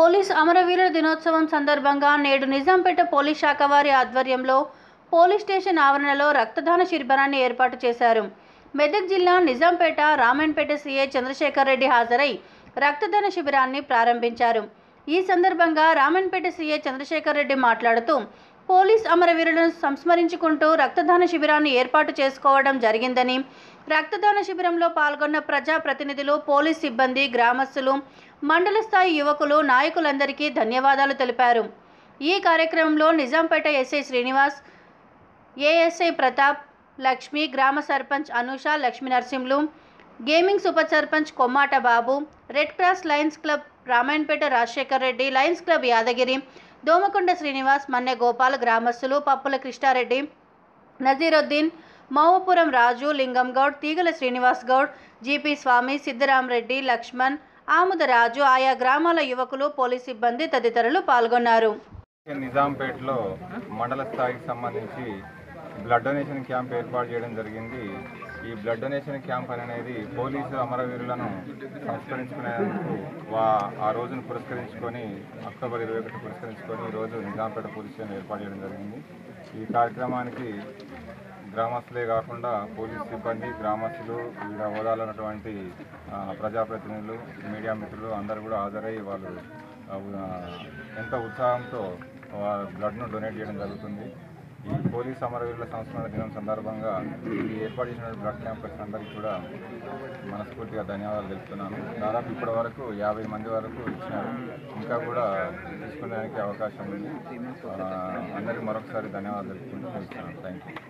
police అమరవీరుల దినోత్సవం సందర్భంగా నేడు నిజాంపేట పోలీస్ శాఖ వారి ఆధ్వర్యంలో పోలీస్ స్టేషన్ ఆవరణలో రక్తదాన శిబిరాన్ని ఏర్పాటు చేశారు మెదక్ జిల్లా నిజాంపేట రామన్పేట సీఐ చంద్రశేఖర్ రెడ్డి హాజరై రక్తదాన శిబిరాన్ని ప్రారంభించారు ఈ సందర్భంగా రామన్పేట సీఐ చంద్రశేఖర్ రెడ్డి మాట్లాడుతూ పోలీస్ అమరవీరులను సంస్మరించుకుంటూ రక్తదాన శిబిరాన్ని ఏర్పాటు చేసుకోవడం జరిగిందని రక్తదాన శిబిరంలో పాల్గొన్న ప్రజా ప్రతినిధులు పోలీస్ సిబ్బంది గ్రామస్తులు మండల స్థాయి యువకులు నాయకులందరికీ ధన్యవాదాలు తెలిపారు ఈ కార్యక్రమంలో నిజాంపేట ఎస్ఐ శ్రీనివాస్ ఏఎస్ఐ ప్రతాప్ లక్ష్మి గ్రామ సర్పంచ్ అనూష లక్ష్మీ నరసింహులు గేమింగ్ super sarpanch Kommata Babu red cross lions club Ramayanapeta Rajasekhar Reddy lions club Yadagiri Domakonda Srinivas Manne Gopal గ్రామస్తులు పప్పుల కృష్ణారెడ్డి నజీరుద్దీన్ మౌపురం రాజు లింగం గౌడ్ తీగల శ్రీనివాస్ గౌడ్ జీపీ స్వామి సిద్ధరామరెడ్డి లక్ష్మణ్ ఆముద రాజు ఆయా గ్రామాల యువకులు పోలీస్ సిబ్బంది తదితరులు పాల్గొన్నారు నిజాంపేటలో మండల స్థాయికి సంబంధించి బ్లడ్ డొనేషన్ క్యాంప్ ఏర్పాటు చేయడం జరిగింది ఈ బ్లడ్ డొనేషన్ క్యాంప్ అనేది పోలీసు అమరవీరులను సంస్కరించుకునేందుకు వా ఆ రోజును పురస్కరించుకొని అక్టోబర్ ఇరవై ఒకటి పురస్కరించుకొని ఈ రోజు నిజాంపేట పోలీస్ స్టేషన్ ఏర్పాటు చేయడం జరిగింది ఈ కార్యక్రమానికి గ్రామస్తులే కాకుండా పోలీస్ సిబ్బంది గ్రామస్తులు వివిధ హోదాలో ఉన్నటువంటి ఆ, ప్రజాప్రతినిధులు మీడియా మిత్రులు అందరూ కూడా హాజరై వాళ్ళు ఆ, ఎంతో ఉత్సాహంతో వా- బ్లడ్ను డొనేట్ చేయడం జరుగుతుంది ఈ పోలీస్ అమరవీరుల సంస్మరణ దినం సందర్భంగా ఈ ఏర్పాటు చేసిన బ్లడ్ క్యాంపస్ అందరికీ కూడా మనస్ఫూర్తిగా ధన్యవాదాలు తెలుపుతున్నాను దాదాపు ఇప్పటి వరకు యాభై మంది వరకు ఇచ్చినారు ఇంకా కూడా తీసుకునేదానికి అవకాశం ఉంది ఆ, అందరికీ మరొకసారి ధన్యవాదాలు తెలుపుకుంటూ తెలుస్తున్నాను థ్యాంక్ యూ